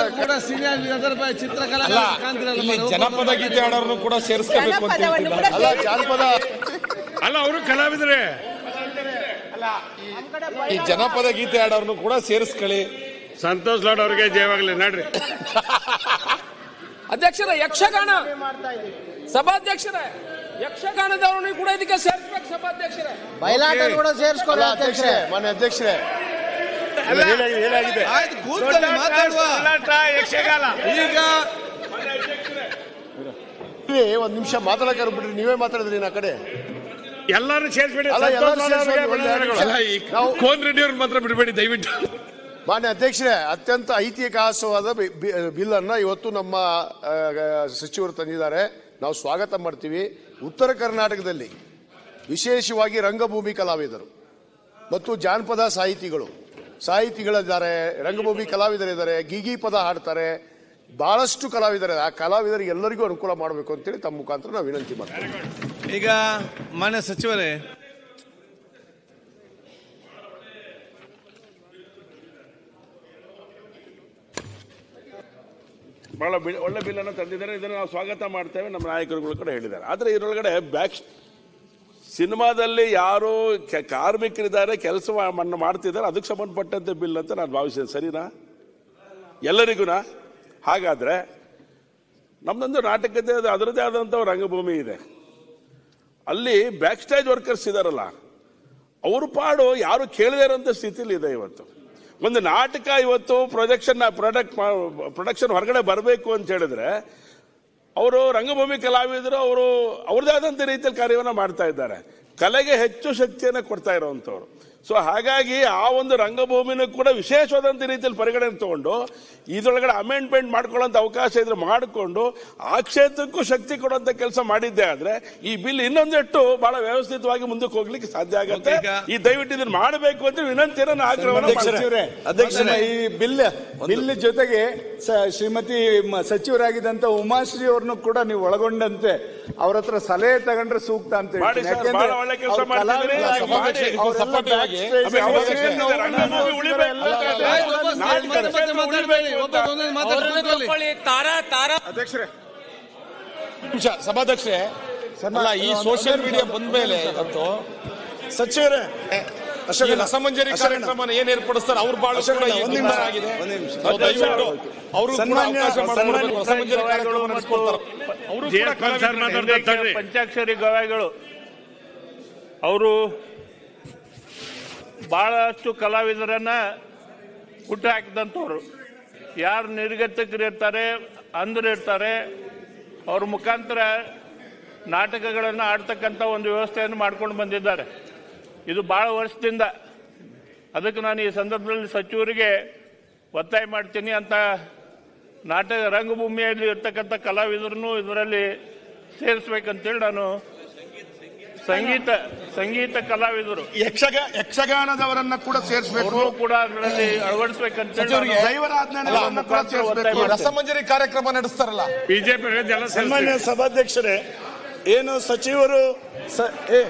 ಇಲ್ಲಿ ಜನಪದ ಗೀತೆ ಆಡೋರ್ನು ಕೂಡ ಸೇರಿಸ್ಕೋಬೇಕು ಅಂತ ಜನಪದವನ್ನು ಕೂಡ ಅಲ್ಲ ಜಾನಪದ ಅಲ್ಲ ಅವರು ಕಲಾವಿದರೆ ಈ ಜನಪದ ಗೀತೆ ಆಡೋರ್ನು ಕೂಡ ಸೇರಿಸ್ಕೊಳ್ಳಿ ಸಂತೋಷ್ ಲಾಡ್ ಅವ್ರಿಗೆ ಜಯವಾಗಲಿ ನಡ್ರಿ ಅಧ್ಯಕ್ಷರ ಯಕ್ಷಗಾನ ಸಭಾಧ್ಯಕ್ಷರೇ ಯಕ್ಷಗಾನದವರನ್ನು ಕೂಡ ಇದಕ್ಕೆ ಸೇರಿಸ್ಬೇಕು ಸಭಾಧ್ಯಕ್ಷರೇ ಬಯಲಾಟ ಕೂಡ ಅಲ್ಲ ಸೇರಿಸ್ಕೊಳ್ಳಿ ಅಧ್ಯಕ್ಷರೇ ಮಾನ್ಯ ಅಧ್ಯಕ್ಷರೇ ಇಲ್ಲ, ಹೇಳಿ- ಹೇಳಾಗಿದೆ ಆಯ್ತು ಕೂತ್ಕೊಳ್ಳಿ ಮಾತಾಡುವ ಯಕ್ಷಗಾನ ಈಗ ನೀವೇ ಒಂದ್ ನಿಮಿಷ ಮಾತಾಡಕ್ಕೆ ಬಿಟ್ರಿ ನೀವೇ ಮಾತಾಡಿದ್ರಿ ನಾ ಕಡೆ ಎಲ್ಲಾರು ಸೇರಿಸ್ಬೇಡಿ ಅಲ್ಲ, ಎಲ್ಲರೂ ಸೇರ್ಸ್ಕೊಂಡು ಒಳ್ಳೆ ಅಲ್ಲ, ಈ ನಾವು- ಕೋನ್ ರೆಡ್ಡಿ ಅವ್ರನ್ನ ಮಾತ್ರ ಬಿಡಬೇಡಿ ದಯವಿಟ್ಟು ಮಾನ್ಯ ಅಧ್ಯಕ್ಷರೇ ಅತ್ಯಂತ ಐತಿಹಾಸಿಕವಾದ ಬಿ- ಬಿ- ಬಿಲ್ ಅನ್ನ ಇವತ್ತು ನಮ್ಮ ಆ, ಸಚಿವರು ತಂದಿದ್ದಾರೆ ನಾವು ಸ್ವಾಗತ ಮಾಡ್ತೀವಿ ಉತ್ತರ ಕರ್ನಾಟಕದಲ್ಲಿ ವಿಶೇಷವಾಗಿ ರಂಗಭೂಮಿ ಕಲಾವಿದರು ಮತ್ತು ಜಾನಪದ ಸಾಹಿತಿಗಳು ಸಾಹಿತಿಗಳಿದ್ದಾರೆ ರಂಗಭೂಮಿ ಕಲಾವಿದರಿದ್ದಾರೆ ಗೀಗಿ ಪದ ಹಾಡ್ತಾರೆ ಬಹಳಷ್ಟು ಕಲಾವಿದರಿದ್ದಾರೆ ಆ ಕಲಾವಿದರಿಗೆ ಎಲ್ಲರಿಗೂ ಅನುಕೂಲ ಮಾಡಬೇಕು ಅಂತೇಳಿ ತಮ್ಮ ಮುಖಾಂತರ ನಾವು ವಿನಂತಿ ಮಾಡ್ತೀವಿ ಈಗ ಮಾನ್ಯ ಸಚಿವರೇ ಬಹಳ ಬಿ- ಒಳ್ಳೆ ಬಿಲ್ ಅನ್ನು ತಂದಿದ್ದಾರೆ ಇದನ್ನು ನಾವು ಸ್ವಾಗತ ಮಾಡ್ತೇವೆ ನಮ್ಮ ನಾಯಕರುಗಳು ಕೂಡ ಹೇಳಿದ್ದಾರೆ ಆದರೆ ಇದರೊಳಗಡೆ ಬ್ಯಾಕ್ ಸಿನಿಮಾದಲ್ಲಿ ಯಾರು ಕೆ- ಕಾರ್ಮಿಕರಿದ್ದಾರೆ ಕೆಲಸ ಮನ್ನ ಮಾಡ್ತಿದ್ದಾರೆ ಅದಕ್ಕೆ ಸಂಬಂಧಪಟ್ಟಂತೆ ಬಿಲ್ ಅಂತ ನಾನು ಭಾವಿಸಿದೆ ಸರಿನಾ ಎಲ್ಲರಿಗೂನಾ ಹಾಗಾದ್ರೆ ನಮ್ದೊಂದು ನಾಟಕದ ಅದರದೇ ಆದಂಥ ರಂಗಭೂಮಿ ಇದೆ ಅಲ್ಲಿ ಬ್ಯಾಕ್ ಸ್ಟೇಜ್ ವರ್ಕರ್ಸ್ ಇದಾರಲ್ಲ ಅವ್ರ ಪಾಡು ಯಾರು ಕೇಳದೇ ಇರೋಂಥ ಸ್ಥಿತಿಲಿ ಇದೆ ಇವತ್ತು ಒಂದು ನಾಟಕ ಇವತ್ತು ಪ್ರೊಜೆಕ್ಷನ್ ಪ್ರಾಡಕ್ಟ್ ಪ್ರೊಡಕ್ಷನ್ ಹೊರಗಡೆ ಬರಬೇಕು ಅಂತ ಹೇಳಿದ್ರೆ ಅವರು ರಂಗಭೂಮಿ ಕಲಾವಿದರು ಅವರು ಅವ್ರದೇ ಆದಂಥ ರೀತಿಯಲ್ಲಿ ಕಾರ್ಯವನ್ನು ಮಾಡ್ತಾ ಇದ್ದಾರೆ ಕಲೆಗೆ ಹೆಚ್ಚು ಶಕ್ತಿಯನ್ನು ಕೊಡ್ತಾ ಇರುವಂಥವ್ರು ಸೊ ಹಾಗಾಗಿ ಆ ಒಂದು ರಂಗಭೂಮಿನೂ ಕೂಡ ವಿಶೇಷವಾದಂಥ ರೀತಿಯಲ್ಲಿ ಪರಿಗಣನೆ ತಗೊಂಡು ಇದರೊಳಗಡೆ ಅಮೆಂಡ್ಮೆಂಟ್ ಮಾಡ್ಕೊಳ್ಳೋಂಥ ಅವಕಾಶ ಇದ್ರೆ ಮಾಡಿಕೊಂಡು ಆ ಕ್ಷೇತ್ರಕ್ಕೂ ಶಕ್ತಿ ಕೊಡುವಂತ ಕೆಲಸ ಮಾಡಿದ್ದೆ ಆದ್ರೆ ಈ ಬಿಲ್ ಇನ್ನೊಂದೆಟ್ಟು ಬಹಳ ವ್ಯವಸ್ಥಿತವಾಗಿ ಮುಂದಕ್ಕೆ ಹೋಗ್ಲಿಕ್ಕೆ ಸಾಧ್ಯ ಆಗುತ್ತೆ ಈ ದಯವಿಟ್ಟು ಇದನ್ನ ಮಾಡಬೇಕು ಅಂತ ವಿನಂತಿಯನ್ನು ನಾನು ಆಗ್ರಹವನ್ನು ಅಧ್ಯಕ್ಷರೇ, ಮಾಡ್ತೀನಿ. ನಮ್ಮ ಈ ಬಿಲ್ ಬಿಲ್ ಜೊತೆಗೆ ಸ- ಶ್ರೀಮತಿ ಮ- ಸಚಿವರಾಗಿದ್ದಂತ ಉಮಾಶ್ರೀ ಅವ್ರನ್ನು ಕೂಡ ನೀವು ಒಳಗೊಂಡಂತೆ ಅವ್ರ ಹತ್ರ ಸಲಹೆ ತಗೊಂಡ್ರೆ ಸೂಕ್ತ ಅಂತ ಹೇಳ್ತೀನಿ. ಮಾಡಿ ಸರ್, ಯಾಕೆಂದ್ರೆ ಬಹಳ ಒಳ್ಳೆ ಕೆಲಸ ಅವ್ರು ಮಾಡ್ತಿದ್ದಾರೆ. ಕಲಾವಿದರಾಗಿ ಮಾಡಿ. ಅವರೆಲ್ಲ backstage ಆಮೇಲೆ ಅಲ್ಲಿ ಅವಶ್ಯಕತೆ ಏನು ಇದೆ. ರಂಗಭೂಮಿ ಉಳಿಬೇಕು ಅಂತ ಆದ್ರೆ ನಾಟಕ ಕ್ಷೇತ್ರ ಉಳಿಬೇಕು ಅಂತ ಅಧ್ಯಕ್ಷರೇ ನಿಮಿಷ ಸಭಾಧ್ಯಕ್ಷರೇ ಅಲ್ಲ ಈ ಸೋಷಿಯಲ್ ಮೀಡಿಯಾ ಬಂದ ಮೇಲೆ ಇವತ್ತು ಸಚಿವರೇ ಈ ರಸಮಂಜರಿ ಕಾರ್ಯಕ್ರಮ ಏನ್ ಏರ್ಪಡಿಸ್ತಾರೆ ಅವ್ರ ಬಾಳ ಕೂಡ ಈ ಒಂದ್ ನಿಮಿಷ, ಆಗಿದೆ ಒಂದ್ ನಿಮಿಷ. ನಾವು ದಯವಿಟ್ಟು ಅವರು ಕೂಡ ಸನ್ಮಾನ್ಯ- ಅವಕಾಶ ಮಾಡಿಕೊಡ್ಬೇಕು ಸನ್ಮಾನ್ಯ ರಸಮಂಜರಿ ಕಾರ್ಯಕ್ರಮ ನಡೆಸ್ಕೊಡ್ತಾರೆ ಅವರು ಕೂಡ ಕಲಾವಿದರೇ. ಪಂಚಾಕ್ಷರಿ ಗವಾಯಿಗಳು ಅವರು ಬಹಳಷ್ಟು ಕಲಾವಿದರನ್ನ ಹುಟ್ಟು ಹಾಕಿದಂಥವ್ರು ಯಾರು ನಿರ್ಗತಿಕರು ಇರ್ತಾರೆ ಅಂಧರು ಇರ್ತಾರೆ ಅವ್ರ ಮುಖಾಂತರ ನಾಟಕಗಳನ್ನು ಆಡ್ತಕ್ಕಂಥ ಒಂದು ವ್ಯವಸ್ಥೆಯನ್ನು ಮಾಡ್ಕೊಂಡು ಬಂದಿದ್ದಾರೆ ಇದು ಬಹಳ ವರ್ಷದಿಂದ ಅದಕ್ಕೆ ನಾನು ಈ ಸಂದರ್ಭದಲ್ಲಿ ಸಚಿವರಿಗೆ ಒತ್ತಾಯ ಮಾಡ್ತೀನಿ ಅಂತ ನಾಟಕ ರಂಗಭೂಮಿಯಲ್ಲಿ ಇರ್ತಕ್ಕಂಥ ಕಲಾವಿದರನ್ನು ಇದರಲ್ಲಿ ಸೇರಿಸ್ಬೇಕಂತೇಳಿ ನಾನು ಸಂಗೀತ ಸಂಗೀತ ಕಲಾವಿದರು ಯಕ್ಷಗ ಯಕ್ಷಗಾನದವರನ್ನ ಕೂಡ ಸೇರಿಸಬೇಕು ಅವ್ರನ್ನೂ ಕೂಡ ಅದರಲ್ಲಿ ಅಳವಡಿಸ್ಬೇಕಂತೇಳಿ ಸಚಿವರಿಗೆ ನಾನು ದೈವರಾಜ್ಞಾನವರನ್ನ ಕೂಡ ಮುಖಾಂತರ ಒತ್ತಾಯ ಸೇರಿಸಬೇಕು ಈ ಮಾಡ್ತೇನೆ. ರಸಮಂಜರಿ ಕಾರ್ಯಕ್ರಮ ನಡೆಸ್ತಾರಲ್ಲ ಬಿಜೆಪಿ ಸನ್ಮಾನ್ಯ ಸಭಾಧ್ಯಕ್ಷರೇ ಏನು ಸಚಿವರು ಸ- ಏ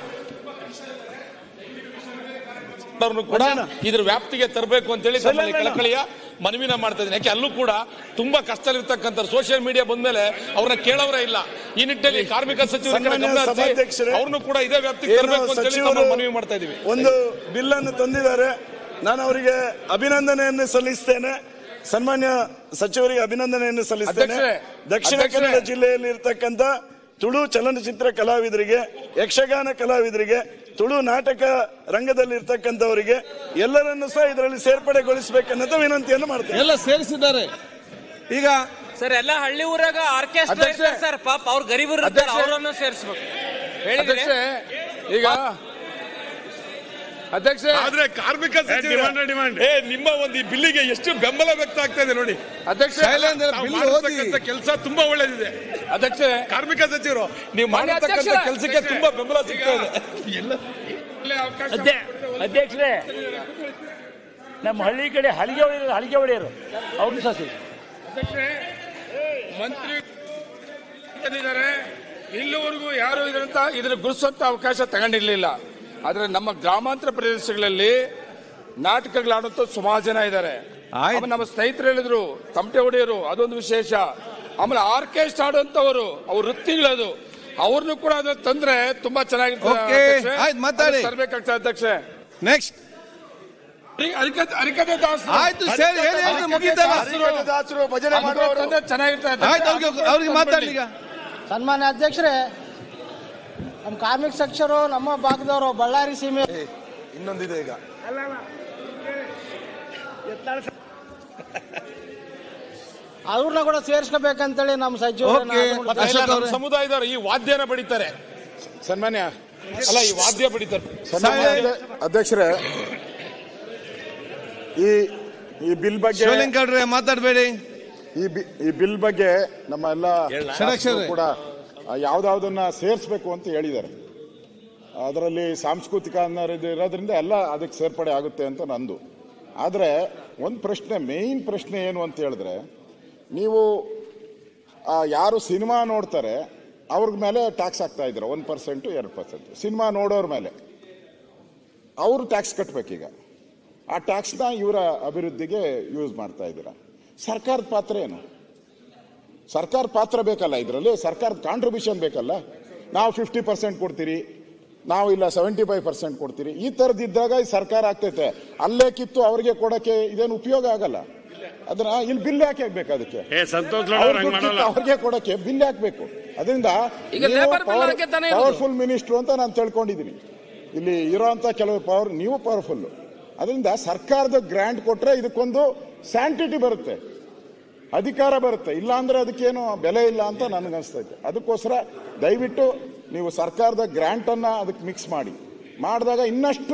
ಅವ್ರನ್ನು ಕೂಡ ಇದ್ರ ವ್ಯಾಪ್ತಿಗೆ ತರಬೇಕು ಅಂತೇಳಿ ತಮ್ಮಲ್ಲಿ ಕಳಕಳಿಯ ಮನವಿನ ಮಾಡ್ತಾ ಇದ್ದೀನಿ ಯಾಕೆ ಅಲ್ಲೂ ಕೂಡ ತುಂಬಾ ಕಷ್ಟದಲ್ಲಿರ್ತಕ್ಕಂಥ ಸೋಷಿಯಲ್ ಮೀಡಿಯಾ ಬಂದ್ಮೇಲೆ ಅವ್ರನ್ನ ಕೇಳೋರೇ ಇಲ್ಲ ಈ ನಿಟ್ಟಿನಲ್ಲಿ ಕಾರ್ಮಿಕ ಸಚಿವರ ಕಡೆ ಸನ್ಮಾನ್ಯ ಗಮನ ಹರಿಸಿ ಸಭಾಧ್ಯಕ್ಷರೇ, ಅವ್ರನ್ನು ಕೂಡ ಇದೇ ವ್ಯಾಪ್ತಿಗೆ ಏನು ತರಬೇಕು ಅಂತೇಳಿ ಸಚಿವರು ತಮ್ಮಲ್ಲಿ ಮನವಿ ಮಾಡ್ತಾ ಇದೀವಿ ಒಂದು ಬಿಲ್ ಅನ್ನು ತಂದಿದ್ದಾರೆ ನಾನು ಅವರಿಗೆ ಅಭಿನಂದನೆಯನ್ನು ಸಲ್ಲಿಸ್ತೇನೆ ಸನ್ಮಾನ್ಯ ಸಚಿವರಿಗೆ ಅಭಿನಂದನೆಯನ್ನು ಸಲ್ಲಿಸ್ತೇನೆ ಅಧ್ಯಕ್ಷರೇ, ದಕ್ಷಿಣ ಅಧ್ಯಕ್ಷರೇ. ಕನ್ನಡ ಜಿಲ್ಲೆಯಲ್ಲಿ ಇರ್ತಕ್ಕಂಥ ತುಳು ಚಲನಚಿತ್ರ ಕಲಾವಿದರಿಗೆ ಯಕ್ಷಗಾನ ಕಲಾವಿದರಿಗೆ ತುಳು ನಾಟಕ ರಂಗದಲ್ಲಿ ಇರ್ತಕ್ಕಂಥವರಿಗೆ ಎಲ್ಲರನ್ನು ಸಹ ಇದರಲ್ಲಿ ಸೇರ್ಪಡೆಗೊಳಿಸಬೇಕನ್ನೋ ವಿನಂತಿಯನ್ನು ಮಾಡ್ತೇನೆ ಎಲ್ಲ ಸೇರಿಸಿದ್ದಾರೆ ಈಗ ಸರ್ ಎಲ್ಲ ಹಳ್ಳಿ ಊರಾಗ ಆರ್ಕೆಸ್ಟ್ರಾ ಅಧ್ಯಕ್ಷೆ. ಇರ್ತಾರೆ ಸರ್ ಪಾಪ ಅವ್ರ ಗರೀಬರು ಇರ್ತಾರೆ ಅಧ್ಯಕ್ಷೆ. ಅವರನ್ನು ಸೇರಿಸ್ಬೇಕು ಹೇಳಿದ್ರೆ ಅಧ್ಯಕ್ಷೆ ಈಗ ಅಧ್ಯಕ್ಷೆ ಆದ್ರೆ ಕಾರ್ಮಿಕ ಸಚಿವ ಏ ನಿಮ್ಮ ಒಂದು ಈ ಬಿಲ್ಲಿಗೆ ಎಷ್ಟು ಬೆಂಬಲ ವ್ಯಕ್ತ ಆಗ್ತಾ ಇದೆ ನೋಡಿ ಅಧ್ಯಕ್ಷ ಕೆಲಸ ತುಂಬಾ ಒಳ್ಳೇದಿದೆ ಅಧ್ಯಕ್ಷೆ ಕಾರ್ಮಿಕ ಸಚಿವರು ನೀವು ಮಾನ್ಯ ಮಾಡಿರ್ತಕ್ಕಂಥ ಅಧ್ಯಕ್ಷರೇ. ಕೆಲಸಕ್ಕೆ ತುಂಬಾ ಬೆಂಬಲ ಸಿಗ್ತಾ ಇದೆ ಅಧ್ಯಕ್ಷರೇ ನಮ್ಮ ಹಳ್ಳಿ ಕಡೆ ಹಲಿಗೆ ಹೊಡೆಯರು ಹಲಿಗೆ ಹೊಡೆಯರು ಅವ್ರನ್ನ ಸಹ ಸೇರಿ. ಮಂತ್ರಿ ಬಂದಿದ್ದಾರೆ ಇಲ್ಲಿವರೆಗೂ ಯಾರು ಇದರಂತ ಇದನ್ನ ಗುರುಸುವಂತ ಅವಕಾಶ ತಗೊಂಡಿರ್ಲಿಲ್ಲ ಆದ್ರೆ ನಮ್ಮ ಗ್ರಾಮಾಂತರ ಪ್ರದೇಶಗಳಲ್ಲಿ ನಾಟಕಗಳಾಡುತ್ತ ಸುಮಾರು ಜನ ಇದ್ದಾರೆ ಆಮೇಲೆ ನಮ್ಮ ಸ್ನೇಹಿತರು ಹೇಳಿದ್ರು ತಮಟೆ ಹೊಡೆಯರು ಅದೊಂದು ವಿಶೇಷ ಆಮೇಲೆ ಆರ್ಕೆಸ್ಟ್ರಾ ಆಡುವಂತವರು ಅವ್ರ ವೃತ್ತಿಗಳದು ಅವ್ರನ್ನು ಕೂಡ ಅದ್ರ ತಂದ್ರೆ ತುಂಬಾ ಚೆನ್ನಾಗಿರ್ತದೆ Okay. ಅಧ್ಯಕ್ಷೆ. ಆಯ್ತು, ಮಾತಾಡಿ. ಅದನ್ನ ತರ್ಬೇಕಾಗ್ತದೆ ಅಧ್ಯಕ್ಷೆ ನೆಕ್ಸ್ಟ್ ಅರಿಕತೆ ಅರಿಕತೆ ದಾಸರು ಆಯ್ತು ಸರಿ ಹೇಳಿ ಹೇಳಿ ಮುಗಿತಲ್ಲ ಹರಿಕಥ ದಾಸರು ಭಜನೆ ಅದು ಮಾಡುವವರು ತಂದ್ರೆ ಚೆನ್ನಾಗಿರ್ತದೆ ಆಯ್ತು ಅವ್ರಿಗೆ ಅವ್ರಿಗೆ ಮಾತಾಡ್ಲಿ ಈಗ ಸನ್ಮಾನ್ಯ ಅಧ್ಯಕ್ಷರೇ ನಮ್ಮ ಕಾರ್ಮಿಕ ಸಚಿವರು ನಮ್ಮ ಭಾಗದವರು ಬಳ್ಳಾರಿ ಸೀಮೆ ಇನ್ನೊಂದಿದೆ ಈಗ ಅವ್ರನ್ನ ಕೂಡ ಸೇರಿಸ್ಕೋಬೇಕಂತೇಳಿ ನಮ್ಮ Okay. ಸಚಿವರು ಮತ್ತೆ ಅಲ್ಲ, ನಮ್ಮ ಸಮುದಾಯದವರು ಈ ವಾದ್ಯನ ಬಡಿತಾರೆ ಸನ್ಮಾನ್ಯ ಅಲ್ಲ ಈ ವಾದ್ಯ ಬಡಿತಾರೆ ಅಧ್ಯಕ್ಷರೇ ಈ ಈ ಬಿಲ್ ಬಗ್ಗೆ ಶಿವಲಿಂಗ್ ಗೌಡ್ರೆ ಮಾತಾಡಬೇಡಿ ಈ ಬಿ- ಈ ಬಿಲ್ ಬಗ್ಗೆ ನಮ್ಮ ಎಲ್ಲ ಷಡಕ್ಷರೇ. ಶಾಸಕರು ಕೂಡ ಯಾವ್ದಾವ್ದನ್ನ ಸೇರಿಸಬೇಕು ಅಂತ ಹೇಳಿದ್ದಾರೆ ಅದರಲ್ಲಿ ಸಾಂಸ್ಕೃತಿಕ ಅನ್ನೋದು ಇರೋದ್ರಿಂದ ಎಲ್ಲ ಅದಕ್ಕೆ ಸೇರ್ಪಡೆ ಆಗುತ್ತೆ ಅಂತ ನಂದು ಆದರೆ ಒಂದು ಪ್ರಶ್ನೆ ಮೇಯ್ನ್ ಪ್ರಶ್ನೆ ಏನು ಅಂತ ಹೇಳಿದ್ರೆ ನೀವು ಆ, ಯಾರು ಸಿನಿಮಾ ನೋಡ್ತಾರೆ ಅವ್ರ ಮೇಲೆ ಟ್ಯಾಕ್ಸ್ ಹಾಕ್ತಾ ಇದ್ದೀರಾ ಒಂದು ಪರ್ಸೆಂಟು ಎರಡು ಪರ್ಸೆಂಟ್ ಸಿನಿಮಾ ನೋಡೋರ ಮೇಲೆ ಅವರು ಟ್ಯಾಕ್ಸ್ ಕಟ್ಟಬೇಕೀಗ ಆ ಟ್ಯಾಕ್ಸ್ನ ಇವರ ಅಭಿವೃದ್ಧಿಗೆ ಯೂಸ್ ಮಾಡ್ತಾ ಇದ್ದೀರಾ ಸರ್ಕಾರದ ಪಾತ್ರ ಏನು ಸರ್ಕಾರ ಪಾತ್ರ ಬೇಕಲ್ಲ ಇದರಲ್ಲಿ ಸರ್ಕಾರದ ಕಾಂಟ್ರಿಬ್ಯೂಷನ್ ಬೇಕಲ್ಲ ನಾವು ಫಿಫ್ಟಿ ಪರ್ಸೆಂಟ್ ಕೊಡ್ತೀರಿ ನಾವು ಇಲ್ಲ ಸೆವೆಂಟಿ ಫೈವ್ ಪರ್ಸೆಂಟ್ ಕೊಡ್ತೀರಿ ಈ ಥರದಿದ್ದಾಗ ಈ ಸರ್ಕಾರ ಆಗ್ತೈತೆ ಅಲ್ಲೇ ಕಿತ್ತು ಅವ್ರಿಗೆ ಕೊಡಕ್ಕೆ ಇದೇನು ಉಪಯೋಗ ಆಗಲ್ಲ ಅದನ್ನ ಇಲ್ಲಿ ಬಿಲ್ ಯಾಕೆ ಹಾಕ್ಬೇಕು ಅದಕ್ಕೆ ಅವ್ರ್ ದುಡ್ಡು ಕಿತ್ತು ಅವ್ರಿಗೆ ಕೊಡಕ್ಕೆ ಬಿಲ್ ಹಾಕ್ಬೇಕು ಅದರಿಂದ ಈಗ labor bill ಹಾಕಿ ತಾನೇ ಇರೋದು. ಪವರ್ಫುಲ್ ಮಿನಿಸ್ಟ್ರು ಅಂತ ನಾನು ತಿಳ್ಕೊಂಡಿದ್ದೀನಿ ಇಲ್ಲಿ ಇರೋಂಥ ಕೆಲವು ಪವರ್ ನೀವು ಪವರ್ಫುಲ್ ಅದರಿಂದ ಸರ್ಕಾರದ ಗ್ರಾಂಟ್ ಕೊಟ್ರೆ ಇದಕ್ಕೊಂದು ಸ್ಯಾಂಟಿಟಿ ಬರುತ್ತೆ ಅಧಿಕಾರ ಬರುತ್ತೆ ಇಲ್ಲ ಅಂದ್ರೆ ಅದಕ್ಕೇನು ಬೆಲೆ ಇಲ್ಲ ಅಂತ ನನಗೆ ಅನಿಸ್ತೈತೆ ಅದಕ್ಕೋಸ್ಕರ ದಯವಿಟ್ಟು ನೀವು ಸರ್ಕಾರದ ಗ್ರಾಂಟ್ ಅನ್ನ ಅದಕ್ಕೆ ಮಿಕ್ಸ್ ಮಾಡಿ ಮಾಡಿದಾಗ ಇನ್ನಷ್ಟು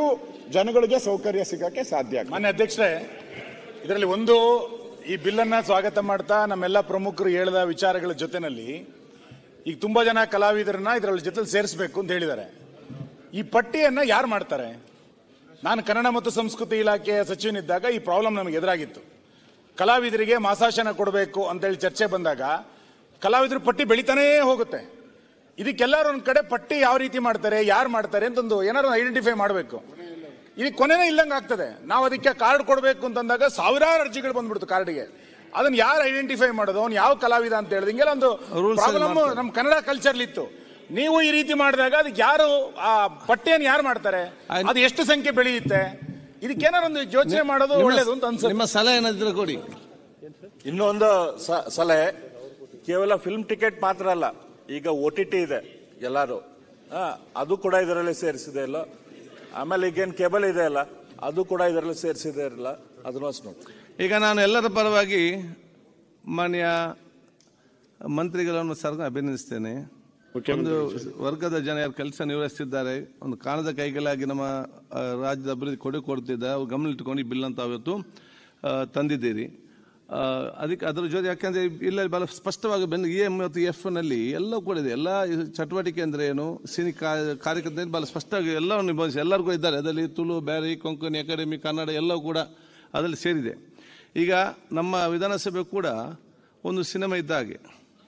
ಜನಗಳಿಗೆ ಸೌಕರ್ಯ ಸಿಗಕ್ಕೆ ಸಾಧ್ಯ ಆಗ್ತದೆ. ಮಾನ್ಯ ಅಧ್ಯಕ್ಷರೇ ಇದರಲ್ಲಿ ಒಂದು ಈ ಬಿಲ್ಲನ್ನ ಸ್ವಾಗತ ಮಾಡ್ತಾ ನಮ್ಮೆಲ್ಲ ಪ್ರಮುಖರು ಹೇಳಿದ ವಿಚಾರಗಳ ಜೊತೆನಲ್ಲಿ ಈಗ ತುಂಬಾ ಜನ ಕಲಾವಿದರನ್ನ ಇದರಲ್ಲಿ ಜೊತೆಲಿ ಸೇರಿಸಬೇಕು ಅಂತ ಹೇಳಿದ್ದಾರೆ ಈ ಪಟ್ಟಿಯನ್ನ ಯಾರು ಮಾಡ್ತಾರೆ ನಾನು ಕನ್ನಡ ಮತ್ತು ಸಂಸ್ಕೃತಿ ಇಲಾಖೆಯ ಸಚಿವನಿದ್ದಾಗ ಈ ಪ್ರಾಬ್ಲಮ್ ನಮಗೆ ಎದುರಾಗಿತ್ತು ಕಲಾವಿದರಿಗೆ ಮಾಸಾಶನ ಕೊಡಬೇಕು ಅಂತೇಳಿ ಚರ್ಚೆ ಬಂದಾಗ ಕಲಾವಿದರ ಪಟ್ಟಿ ಬೆಳಿತಾನೇ ಹೋಗುತ್ತೆ ಇದಕ್ಕೆಲ್ಲರೂ ಒಂದ್ ಕಡೆ ಪಟ್ಟಿ ಯಾವ ರೀತಿ ಮಾಡ್ತಾರೆ ಯಾರು ಮಾಡ್ತಾರೆ ಅಂತಂದು ಏನಾದ್ರು ಐಡೆಂಟಿಫೈ ಮಾಡಬೇಕು ಇದಕ್ಕೆ ಕೊನೆನೇ ಇಲ್ಲಂಗೆ ಆಗ್ತದೆ ನಾವು ಅದಕ್ಕೆ ಕಾರ್ಡ್ ಕೊಡಬೇಕು ಅಂತಂದಾಗ ಸಾವಿರಾರು ಅರ್ಜಿಗಳು ಬಂದ್ಬಿಡ್ತು ಕಾರ್ಡ್ಗೆ ಅದನ್ನ ಯಾರು ಐಡೆಂಟಿಫೈ ಮಾಡೋದು ಅವ್ನು ಯಾವ ಕಲಾವಿದ ಅಂತ ಹೇಳಿದ ಹಿಂಗೆಲ್ಲ ಒಂದು Rules ಅಲ್ಲಿ ಪ್ರಾಬ್ಲಮ್ ಮಾಡ್ತಾರೆ. ನಮ್ಮ ಕನ್ನಡ ಕಲ್ಚರ್ ಇತ್ತು ನೀವು ಈ ರೀತಿ ಮಾಡಿದಾಗ ಅದಕ್ಕೆ ಯಾರು ಆ ಪಟ್ಟಿಯನ್ನು ಯಾರು ಮಾಡ್ತಾರೆ ಅದು ಎಷ್ಟು ಸಂಖ್ಯೆ ಬೆಳೆಯುತ್ತೆ ಇದಕ್ಕೇನಾರು ಒಂದು ಯೋಚನೆ ಮಾಡೋದು ಒಳ್ಳೇದು ಅಂತ ಅನ್ಸುತ್ತೆ ನಿಮ್ಮ ಸಲಹೆ ಏನಾದ್ರೆ ಕೊಡಿ ಇನ್ನೊಂದು ಸ- ಸಲಹೆ ಕೇವಲ ಫಿಲ್ಮ್ ಟಿಕೆಟ್ ಮಾತ್ರ ಅಲ್ಲ ಈಗ ಒ ಟಿ ಟಿ ಇದೆ ಎಲ್ಲಾರು ಆ, ಅದು ಕೂಡ ಇದರಲ್ಲಿ ಸೇರಿಸಿದೆ ಇಲ್ಲ ಆಮೇಲೆ ಈಗೇನು ಕೇಬಲ್ ಇದೆ ಅಲ್ಲ ಅದು ಕೂಡ ಇದರಲ್ಲಿ ಸೇರಿಸಿದೆ ಇರಲ್ಲ ಅದನ್ನು ಅಷ್ಟು ನೋಡಿ ಈಗ ನಾನು ಎಲ್ಲರ ಪರವಾಗಿ ಮಾನ್ಯ ಮಂತ್ರಿಗಳನ್ನು ಸರ್ಕಾರ ಅಭಿನಂದಿಸ್ತೇನೆ ಒಂದು ವರ್ಗದ ಜನ ಯಾರು ಕೆಲಸ ನಿರ್ವಹಿಸುತ್ತಿದ್ದಾರೆ ಒಂದು ಕಾಣದ ಕೈಗಳಾಗಿ ನಮ್ಮ ಆ, ರಾಜ್ಯದ ಅಭಿವೃದ್ಧಿ ಕೊಡುಗೆ ಕೊಡ್ತಿದ್ದಾರೆ ಅವ್ರು ಗಮನ ಇಟ್ಟುಕೊಂಡು ಈ ಬಿಲ್ ಅಂತ ಅವತ್ತು ಆ, ತಂದಿದ್ದೀರಿ ಆ, ಅದಕ್ಕೆ ಅದರ ಜೊತೆ ಯಾಕಂದ್ರೆ ಇಲ್ಲ ಬಹಳ ಸ್ಪಷ್ಟವಾಗಿ ಬಂದು ಎ ಮತ್ತು ಎಫ್ ನಲ್ಲಿ ಎಲ್ಲ ಕೂಡ ಇದೆ ಎಲ್ಲ ಚಟುವಟಿಕೆ ಅಂದ್ರೆ ಏನು ಸಿನಿ ಕಾರ್ಯಕ್ರಮ ಬಹಳ ಸ್ಪಷ್ಟವಾಗಿ ಎಲ್ಲವನ್ನು ನಿಭಾಯಿಸಿ ಎಲ್ಲರೂ ಕೂಡ ಇದ್ದಾರೆ ಅದರಲ್ಲಿ ತುಳು ಬ್ಯಾರಿ ಕೊಂಕಣಿ ಅಕಾಡೆಮಿ ಕನ್ನಡ ಎಲ್ಲವೂ ಕೂಡ ಅದರಲ್ಲಿ ಸೇರಿದೆ ಈಗ ನಮ್ಮ ವಿಧಾನಸಭೆ ಕೂಡ ಒಂದು ಸಿನಿಮಾ ಇದ್ದ ಹಾಗೆ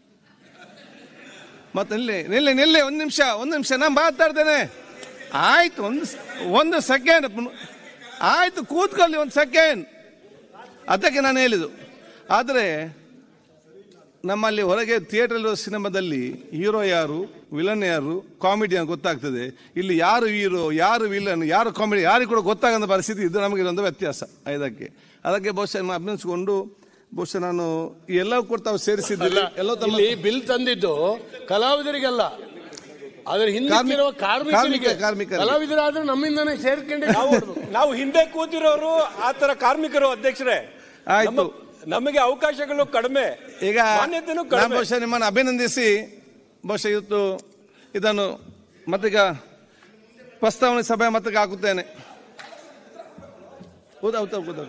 ಮತ್ತೆ ನಿಲ್ಲಿ ನಿಲ್ಲಿ ನಿಲ್ಲಿ ಒಂದು ನಿಮಿಷ ಒಂದು ನಿಮಿಷ ನಾನು ಮಾತಾಡ್ತೇನೆ ಆಯ್ತು ಒಂದು ಸ- ಒಂದು ಸೆಕೆಂಡ್ ಆಯ್ತು ಕೂತ್ಕೊಳ್ಳಿ ಒಂದು ಸೆಕೆಂಡ್ ಅದಕ್ಕೆ ನಾನು ಹೇಳಿದ್ದು ಆದರೆ ನಮ್ಮಲ್ಲಿ ಹೊರಗೆ ಥಿಯೇಟರ್ ಸಿನಿಮಾದಲ್ಲಿ ಹೀರೋ ಯಾರು ವಿಲನ್ ಯಾರು ಕಾಮಿಡಿಯನ್ ಗೊತ್ತಾಗ್ತದೆ ಇಲ್ಲಿ ಯಾರು ಹೀರೋ ಯಾರು ವಿಲನ್ ಯಾರು ಕಾಮಿಡಿ ಯಾರಿಗೂ ಕೂಡ ಗೊತ್ತಾಗದ ಪರಿಸ್ಥಿತಿ ಇದು ನಮಗೆ ಒಂದು ವ್ಯತ್ಯಾಸ ಇದಕ್ಕೆ ಅದಕ್ಕೆ ಬಹುಶಃ ನಾನು ಅಭಿನಂದಿಸಿಕೊಂಡು ಬಹುಶಃ ನಾನು ಈ ಎಲ್ಲವೂ ಕೂಡ ತಾವು ಸೇರಿಸಿದ್ದಿಲ್ಲ ಎಲ್ಲ ತಮ್ಮ ಇಲ್ಲಿ ಬಿಲ್ ತಂದಿದ್ದು ಕಲಾವಿದರಿಗೆಲ್ಲ ಅದ್ರ ಹಿಂದೆ ಕಾರ್ಮಿಕ- ಇರುವ ಕಾರ್ಮಿಕರಿಗೆ ಕಾರ್ಮಿಕ- ಕಾರ್ಮಿಕರಿಗೆ. ಕಲಾವಿದರಾದ್ರೂ ನಮ್ಮಿಂದನೇ ಸೇರ್ಕೊಂಡು ನಾವು ನಾವು ಹಿಂದೆ ಕೂತಿರೋರು ಆತರ ಕಾರ್ಮಿಕರು ಅಧ್ಯಕ್ಷರೇ ಆಯ್ತು. ನಮ್ಮ- ನಮಗೆ ಅವಕಾಶಗಳು ಕಡಿಮೆ ಈಗ ಮಾನ್ಯತೆನೂ ನಾನು ಕಡಿಮೆ ಬಹುಶಃ ನಿಮ್ಮನ್ನು ಅಭಿನಂದಿಸಿ ಬಹುಶಃ ಇವತ್ತು ಇದನ್ನು ಮತ್ತೀಗ ಪ್ರಸ್ತಾವನೆ ಸಭೆ ಮತ್ತಿಗೆ ಹಾಕುತ್ತೇನೆ ಹೌದಾ ಹೌದಾ ಹೌದಾ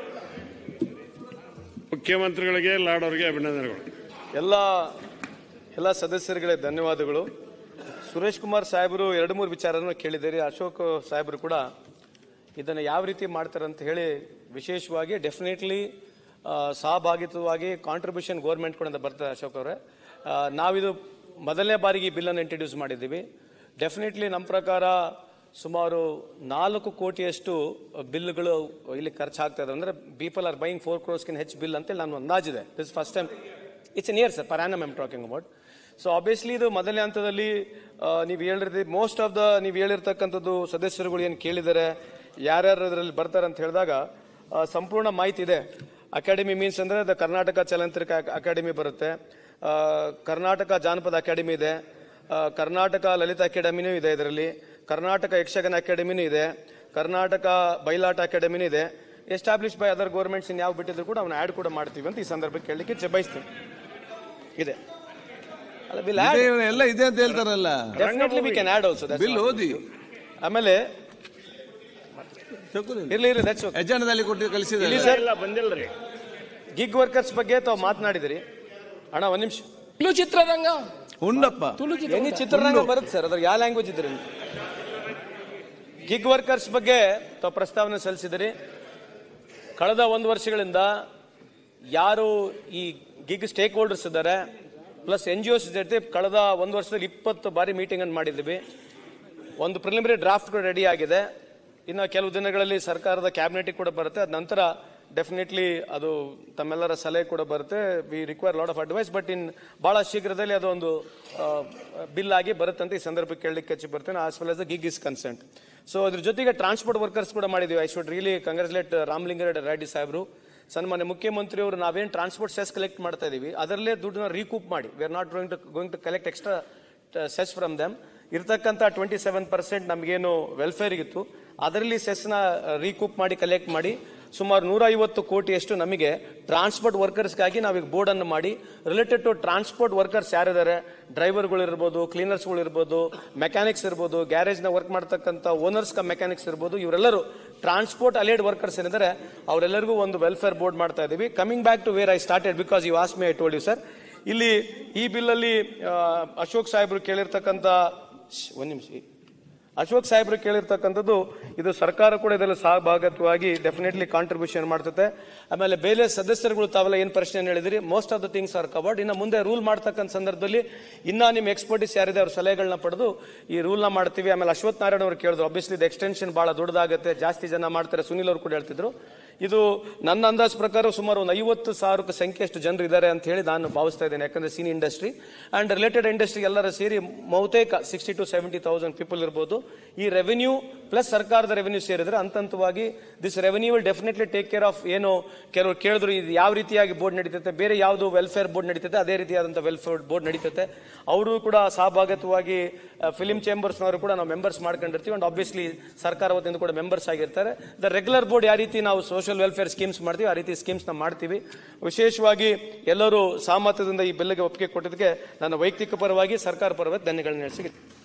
ಮುಖ್ಯಮಂತ್ರಿಗಳಿಗೆ ಲಾಡ್ ಅವರಿಗೆ ಅಭಿನಂದನೆಗಳು ಎಲ್ಲ ಎಲ್ಲ ಸದಸ್ಯರಿಗೆ ಧನ್ಯವಾದಗಳು ಸುರೇಶ್ ಕುಮಾರ್ ಸಾಹೇಬರು ಎರಡು ಮೂರು ವಿಚಾರವನ್ನು ಕೇಳಿದ್ದೀರಿ ಅಶೋಕ್ ಸಾಹೇಬರು ಕೂಡ ಇದನ್ನು ಯಾವ ರೀತಿ ಮಾಡ್ತಾರೆ ಅಂತ ಹೇಳಿ ವಿಶೇಷವಾಗಿ ಡೆಫಿನೆಟ್ಲಿ ಸಹಭಾಗಿತ್ವವಾಗಿ ಕಾಂಟ್ರಿಬ್ಯೂಷನ್ ಗೌರ್ಮೆಂಟ್ ಕೂಡ ಬರ್ತದೆ ಅಶೋಕ್ ಅವರೇ ಆ, ನಾವಿದು ಮೊದಲನೇ ಬಾರಿಗೆ ಈ ಬಿಲ್ಲನ್ನು ಇಂಟ್ರಡ್ಯೂಸ್ ಮಾಡಿದ್ದೀವಿ ಡೆಫಿನೆಟ್ಲಿ ನಮ್ಮ ಪ್ರಕಾರ ಸುಮಾರು ನಾಲ್ಕು ಕೋಟಿಯಷ್ಟು ಬಿಲ್ಗಳು ಇಲ್ಲಿ ಖರ್ಚಾಗ್ತಾ ಇದೆ ಅಂದರೆ ಪೀಪಲ್ ಆರ್ ಬೈಯಿಂಗ್ ಫೋರ್ ಕ್ರೋಸ್ಕಿನ್ ಹೆಚ್ಚು ಬಿಲ್ ಅಂತೇಳಿ ನಾನು ಅಂದಾಜಿದೆ this first time it's an year sir per annum I'm talking about so obviously ಇದು ಮೊದಲನೇ ಹಂತದಲ್ಲಿ ನೀವು ಹೇಳಿರ್ತೀವಿ ಮೋಸ್ಟ್ ಆಫ್ ದ ನೀವು ಹೇಳಿರ್ತಕ್ಕಂಥದ್ದು ಸದಸ್ಯರುಗಳು ಏನು ಕೇಳಿದ್ದಾರೆ ಯಾರ್ಯಾರು ಇದರಲ್ಲಿ ಬರ್ತಾರೆ ಅಂತ ಹೇಳಿದಾಗ ಆ, ಸಂಪೂರ್ಣ ಮಾಹಿತಿ ಇದೆ ಅಕಾಡೆಮಿ ಮೀನ್ಸ್ ಅಂದ್ರೆ ದ ಕರ್ನಾಟಕ ಚಲನಚಿತ್ರ ಅಕಾಡೆಮಿ ಬರುತ್ತೆ ಆ, ಕರ್ನಾಟಕ ಜಾನಪದ ಅಕಾಡೆಮಿ ಇದೆ ಆ, ಕರ್ನಾಟಕ ಲಲಿತ ಅಕಾಡೆಮಿನೂ ಇದೆ ಇದರಲ್ಲಿ ಕರ್ನಾಟಕ ಯಕ್ಷಗಾನ ಅಕಾಡೆಮಿನೂ ಇದೆ ಕರ್ನಾಟಕ ಬಯಲಾಟ ಅಕಾಡೆಮಿನೂ ಇದೆ establish by other governments in ಯಾವ ಬಿಟ್ಟಿದ್ರು ಕೂಡ ಅವನ್ನ ಆ್ಯಡ್ ಕೂಡ ಮಾಡ್ತೀವಿ ಅಂತ ಈ ಸಂದರ್ಭಕ್ಕೆ ಕೇಳಲಿಕ್ಕೆ ಇಚ್ಛೆ ಬಯಸ್ತೀನಿ ಇದೆ ಅಲ್ಲ ಬಿಲ್ ಇದೆ, ಎಲ್ಲ ಇದೆ ಅಂತ ಹೇಳ್ತಾರಲ್ಲ definitely we can add also bill ಓದಿ ಆಮೇಲೆ ಇರ್ಲಿ ಇರ್ಲಿ ದಟ್ಸ್ ಎಜೆಂಡದಲ್ಲಿ ಕೊಟ್ಟು ಕಳಿಸಿದ್ದಾರೆ ಇಲ್ಲಿ ಸರ್ ಬಂದಿಲ್ಲರಿ ಗಿಗ್ ವರ್ಕರ್ಸ್ ಬಗ್ಗೆ ತಾವು ಮಾತನಾಡಿದಿರಿ ಅಣ್ಣ ಒಂದ್ ನಿಮಿಷ ತುಳು ಚಿತ್ರರಂಗ ಉಂಡಪ್ಪ ಎನಿ ಚಿತ್ರರಂಗ ಬರುತ್ತೆ ಸರ್ ಅದ್ರ ಯಾವ ಲ್ಯಾಂಗ್ವೇಜ್ ಇದ್ರಿ ಗಿಗ್ ವರ್ಕರ್ಸ್ ಬಗ್ಗೆ ತಾವು ಪ್ರಸ್ತಾವನೆ ಸಲ್ಲಿಸಿದಿರಿ ಕಳೆದ ಒಂದು ವರ್ಷಗಳಿಂದ ಯಾರು ಈ ಗಿಗ್ ಸ್ಟೇಕ್ ಹೋಲ್ಡರ್ಸ್ ಇದ್ದಾರೆ ಪ್ಲಸ್ ಎನ್ ಜಿ ಒಸ್ ಜೊತೆ ಕಳೆದ ಒಂದು ವರ್ಷದಲ್ಲಿ ಇಪ್ಪತ್ತು ಬಾರಿ ಮೀಟಿಂಗ್ ಅನ್ನು ಮಾಡಿದ್ದೀವಿ ಒಂದು ಪ್ರಿಲಿಮಿನರಿ ಡ್ರಾಫ್ಟ್ ಕೂಡ ರೆಡಿ ಆಗಿದೆ ಇನ್ನು ಕೆಲವು ದಿನಗಳಲ್ಲಿ ಸರ್ಕಾರದ ಕ್ಯಾಬಿನೆಟ್ ಕೂಡ ಬರುತ್ತೆ ಅದ ನಂತರ ಡೆಫಿನೆಟ್ಲಿ ಅದು ತಮ್ಮೆಲ್ಲರ ಸಲಹೆ ಕೂಡ ಬರುತ್ತೆ we require lot of advice but in ಬಹಳ ಶೀಘ್ರದಲ್ಲಿ ಅದು ಒಂದು ಬಿಲ್ ಆಗಿ ಬರುತ್ತೆ ಅಂತ ಈ ಸಂದರ್ಭಕ್ಕೆ ಕೇಳಲಿಕ್ಕೆ ಹಚ್ಚಿ ಬರ್ತೇನೆ as well as gig is consent so ಅದ್ರ ಜೊತೆಗೆ ಟ್ರಾನ್ಸ್ಪೋರ್ಟ್ ವರ್ಕರ್ಸ್ ಕೂಡ ಮಾಡಿದ್ದೀವಿ I should really congratulate Ramalingareddy Reddy ಸಾಹೇಬರು ಸನ್ಮಾನ್ಯ ಮುಖ್ಯಮಂತ್ರಿ ಅವರು ನಾವೇನು ಟ್ರಾನ್ಸ್ಪೋರ್ಟ್ ಸೆಸ್ ಕಲೆಕ್ಟ್ ಮಾಡ್ತಾ ಇದೀವಿ ಅದರಲ್ಲೇ ದುಡ್ಡನ್ನ ರೀಕೂಪ್ ಮಾಡಿ we are not going to going to collect extra cess from them ಇರ್ತಕ್ಕಂಥ ಟ್ವೆಂಟಿ ಸೆವೆನ್ ಪರ್ಸೆಂಟ್ ನಮಗೇನು ವೆಲ್ಫೇರ್ ಇತ್ತು ಅದರಲ್ಲಿ ಸೆಸ್ನ ರೀಕೂಪ್ ಮಾಡಿ ಕಲೆಕ್ಟ್ ಮಾಡಿ ಸುಮಾರು ನೂರ ಐವತ್ತು ಕೋಟಿಯಷ್ಟು ನಮಗೆ ಟ್ರಾನ್ಸ್ಪೋರ್ಟ್ ವರ್ಕರ್ಸ್ಗಾಗಿ ನಾವೀಗ ಬೋರ್ಡ್ ಅನ್ನು ಮಾಡಿ ರಿಲೇಟೆಡ್ ಟು ಟ್ರಾನ್ಸ್ಪೋರ್ಟ್ ವರ್ಕರ್ಸ್ ಯಾರಿದ್ದಾರೆ ಡ್ರೈವರ್ಗಳು ಇರ್ಬೋದು ಕ್ಲೀನರ್ಸ್ಗಳು ಇರ್ಬೋದು ಮೆಕ್ಯಾನಿಕ್ಸ್ ಇರ್ಬೋದು ಗ್ಯಾರೇಜ್ನ ವರ್ಕ್ ಮಾಡ್ತಕ್ಕಂಥ ಓನರ್ಸ್ ಕ ಮೆಕ್ಯಾನಿಕ್ಸ್ ಇರ್ಬೋದು ಇವರೆಲ್ಲರೂ ಟ್ರಾನ್ಸ್ಪೋರ್ಟ್ ಅಲೈಡ್ ವರ್ಕರ್ಸ್ ಏನಿದ್ದಾರೆ ಅವರೆಲ್ಲರಿಗೂ ಒಂದು ವೆಲ್ಫೇರ್ ಬೋರ್ಡ್ ಮಾಡ್ತಾ ಇದ್ದೀವಿ coming back to where I started because you ಆಸ್ me I told you sir ಇಲ್ಲಿ ಈ ಬಿಲ್ಲಲ್ಲಿ ಅಶೋಕ್ ಸಾಹೇಬರು ಕೇಳಿರ್ತಕ್ಕಂಥ ಶ್ಶ್, ಒಂದ್ ನಿಮಿಷ ಅಶೋಕ್ ಸಾಹೇಬ್ರು ಕೇಳಿರ್ತಕ್ಕಂಥದ್ದು ಇದು ಸರ್ಕಾರ ಕೂಡ ಇದರಲ್ಲಿ ಸಹಭಾಗತ್ವವಾಗಿ ಡೆಫಿನೆಟ್ಲಿ ಕಾಂಟ್ರಿಬ್ಯೂಷನ್ ಮಾಡ್ತದೆ ಆಮೇಲೆ ಬೇರೆ ಸದಸ್ಯರುಗಳು ತಾವೆಲ್ಲ ಏನು ಪ್ರಶ್ನೆ ಹೇಳಿದ್ರಿ most of the things are covered ಇನ್ನು ಮುಂದೆ ರೂಲ್ ಮಾಡ್ತಕ್ಕಂಥ ಸಂದರ್ಭದಲ್ಲಿ ಇನ್ನ ನಿಮ್ಮ ಎಕ್ಸ್ಪರ್ಟಿಸ್ ಯಾರಿದೆ ಅವ್ರ ಸಲಹೆಗಳನ್ನ ಪಡೆದು ಈ ರೂಲ್ನ ಮಾಡ್ತೀವಿ ಆಮೇಲೆ ಅಶ್ವಥ್ ನಾರಾಯಣ ಅವರು ಕೇಳಿದ್ರು ಅಬ್ವಿಯಸ್ಲಿ ಇದು ಎಕ್ಸ್ಟೆನ್ಷನ್ ಬಹಳ ದೊಡ್ಡದಾಗುತ್ತೆ ಜಾಸ್ತಿ ಜನ ಮಾಡ್ತಾರೆ ಸುನಿಲ್ ಅವರು ಕೂಡ ಹೇಳ್ತಿದ್ರು ಇದು ನನ್ನ ಅಂದಾಜು ಪ್ರಕಾರ ಸುಮಾರು ಒಂದು ಐವತ್ತು ಸಾವಿರಕ್ಕೆ ಸಂಖ್ಯೆಯಷ್ಟು ಜನರು ಇದ್ದಾರೆ ಅಂತ ಹೇಳಿ ನಾನು ಭಾವಿಸ್ತಾ ಇದ್ದೇನೆ ಯಾಕಂದ್ರೆ cine industry and related industry ಎಲ್ಲರ ಸೇರಿ ಬಹುತೇಕ sixty to seventy thousand people ಇರ್ಬೋದು ಈ ರೆವೆನ್ಯೂ ಪ್ಲಸ್ ಸರ್ಕಾರದ ರೆವೆನ್ಯೂ ಸೇರಿದ್ರೆ ಹಂತ ಹಂತವಾಗಿ this revenue will definitely take care of ಏನು ಕೆಲವರು ಕೇಳಿದ್ರು ಇದು ಯಾವ ರೀತಿಯಾಗಿ ಬೋರ್ಡ್ ನಡೀತೈತೆ ಬೇರೆ ಯಾವುದು ವೆಲ್ಫೇರ್ ಬೋರ್ಡ್ ನಡೀತೈತೆ ಅದೇ ರೀತಿಯಾದಂಥ ವೆಲ್ಫೇರ್ ಬೋರ್ಡ್ ನಡೀತೈತೆ ಅವರು ಕೂಡ ಸಹಭಾಗತ್ವವಾಗಿ ಫಿಲಿಂ ಚೇಂಬರ್ಸ್ನವರು ಕೂಡ ನಾವು ಮೆಂಬರ್ಸ್ ಮಾಡ್ಕೊಂಡಿರ್ತೀವಿ ಅಂಡ್ ಆಬ್ವಿಯಸ್ಲಿ ಸರ್ಕಾರ ವತಿಯಿಂದ ಕೂಡ ಮೆಂಬರ್ಸ್ ಆಗಿರ್ತಾರೆ ದ ರೆಗ್ಯುಲರ್ ಬೋರ್ಡ್ ಯಾವ ರೀತಿ ನಾವು ಸೋಷಿಯಲ್ ವೆಲ್ಫೇರ್ ಸ್ಕೀಮ್ಸ್ ಮಾಡ್ತೀವಿ ಆ ರೀತಿ ಸ್ಕೀಮ್ಸ್ ನ ಮಾಡ್ತೀವಿ ವಿಶೇಷವಾಗಿ ಎಲ್ಲರೂ ಸಾಮರ್ಥ್ಯದಿಂದ ಈ ಬಿಲ್ಗೆ ಒಪ್ಪಿಗೆ ಕೊಟ್ಟಿದ್ದಕ್ಕೆ ನನ್ನ ವೈಯಕ್ತಿಕ ಪರವಾಗಿ ಸರ್ಕಾರ ಪರವಾಗಿ ಧನ್ಯಗಳನ್ನ ನಡೆಸಿ